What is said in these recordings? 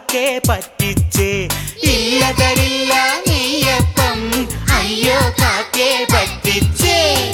കാക്കേ പറ്റിച്ചേ ഇല്ല തരില്ല നെയ്യപ്പം അയ്യോ കാക്കേ പറ്റിച്ചേ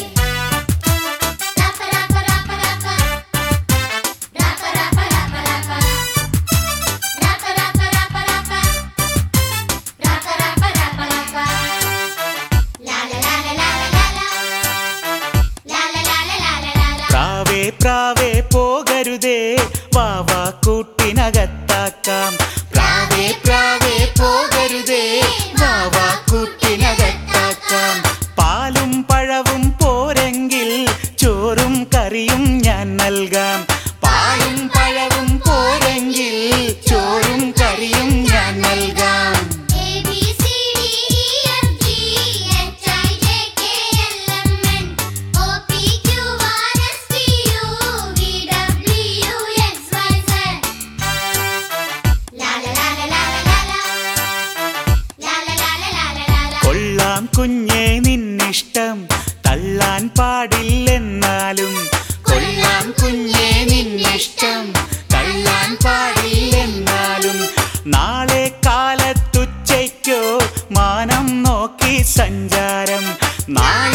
Rapa rapa rapa rapa. Rapa rapa rapa rapa. Rapa rapa rapa rapa. Rapa rapa rapa rapa. La la la la la la la la. La la la la la la la la. പ്രാവേ പ്രാവേ പോകരുതേ വാവാ കൂട്ടിനകത്താക്കാം പ്രാവേ പ്രാവേ പോകരുതേ വാവാ കൂട്ടിനകത്താക്കാം പാലും പഴവും പോരെങ്കിൽ ചോറും കറിയും ഞാൻ നൽകാം പാലും പഴവും പോരെങ്കിൽ ചോറും കറിയും ഞാൻ നൽകാം A B C D E F G H I J K L M N O P Q R S T U V W X Y Z. La la la la la la la. La la la la la la la. കൊള്ളാം കുഞ്ഞേ നിന്നിഷ്ടം തള്ളാൻ പാടില്ലെന്നാലും കൊള്ളാം കുഞ്ഞേ നിന്നിഷ്ടം തള്ളാൻ പാടില്ലെന്നാലും നാളെ കാലത്തുച്ചയ്ക്കോ മാനം നോക്കി സഞ്ചാരം നാളെ